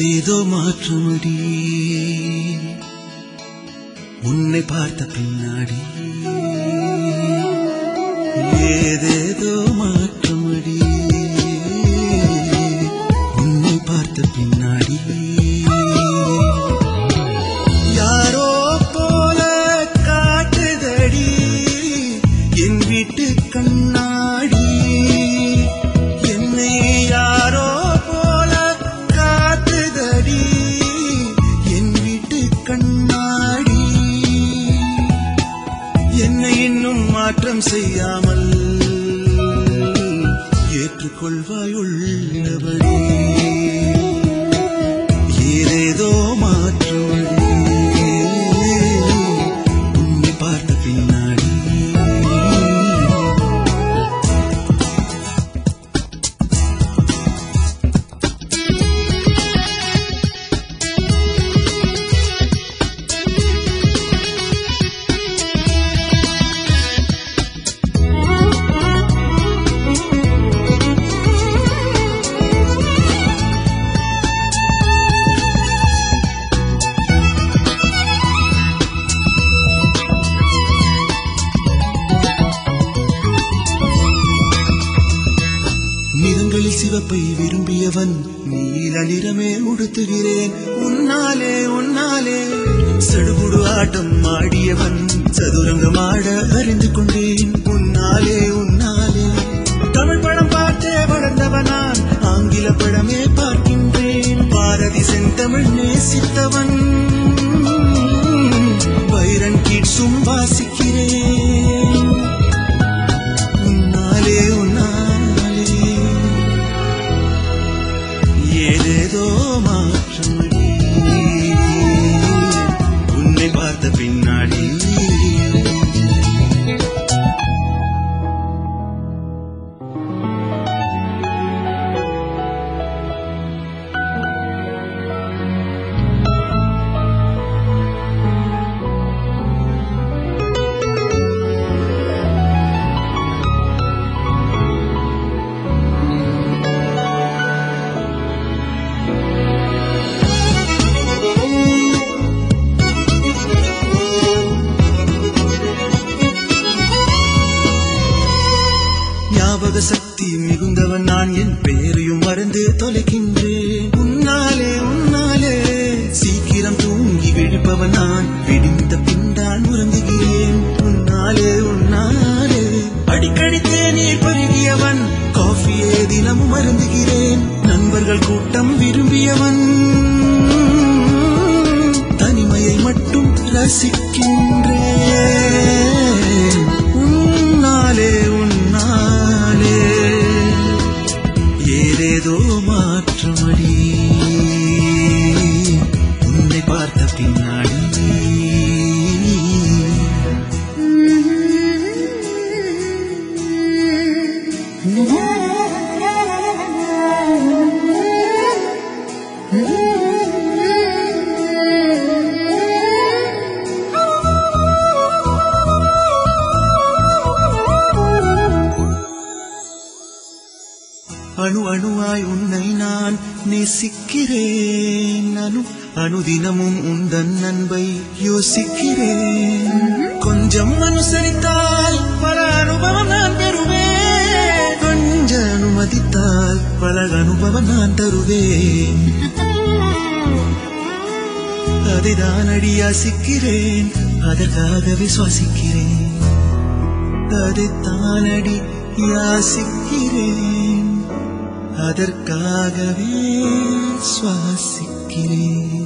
ஏதேதோ மாற்றமடி உன்னை பார்த்த பின்னாடி ஏதேதோ மாற்றமடி உன்னை பார்த்த பின்னாடி யாரோ போல காட்டுதடி என் வீட்டு கண்ணாடி என்னை யாரோ போல காட்டுதடி என் வீட்டு கண்ணாடி என்னை இன்னும் மாற்றம் செய்யாமல் ஏற்றுக்கொள்வாய் உள்ளபடி ஏதேதோ மாற்றமடி உன்னை பார்த்த பின்னாடி நிறங்களில் சிவப்பை விரும்பியவன் நீல நிறமே உடுத்துகிறேன் உன்னாலே உன்னாலே சடுகுடு ஆட்டம் ஆடியவன் சதுரங்கம் ஆட அறிந்து கொண்டேன் உன்னாலே உன்னாலே தமிழ் படம் பார்த்தே வளர்ந்தவன் நான் ஆங்கில படமே பார்க்கின்றேன் பாரதி செந்தமிழ் நேசித்தவன் வைரன் கீட்ஸும் வாசிக்கிறேன் உன்னாலே உன்னாலே ஏதேதோ மாற்றமடி உன்னை பார்த்த பின்னாடி ஞாபக சக்தி மிகுந்தவன் நான் என் பெயரையும் மறந்து தொலைக்கின்றேன் உன்னாலே உன்னாலே சீக்கிரம் தூங்கி விழிப்பவன் நான் விடிந்த பின்தான் உறங்குகிறேன் உன்னாலே உன்னாலே அடிக்கடி தேநீர் பருகியவன் காஃபியே தினமும் அருந்துகிறேன் நண்பர்கள் கூட்டம் விரும்பியவன் தனிமையை மட்டும் ரசிக்கின்றேன் உன்னாலே உன்னாலே ஏதேதோ மாற்றமடி உன்னை பார்த்த பின்னாடி அணு அணுவாய் உன்னை நான் நேசிக்கிறேன் அனு அனுதினமும் உந்தன் அன்பை யோசிக்கிறேன் கொஞ்சம் அனுசரித்தால் பல அனுபவம் நான் பெறுவேன் கொஞ்ச அனுமதித்தால் பல அனுபவம் நான் தருவேன் அதைதான் அடி யாசிக்கிறேன் அதற்காகவே சுவாசிக்கிறேன் அதைத்தான் அடி யாசிக்கிறேன் அதற்காகவே சுவாசிக்கிறேன்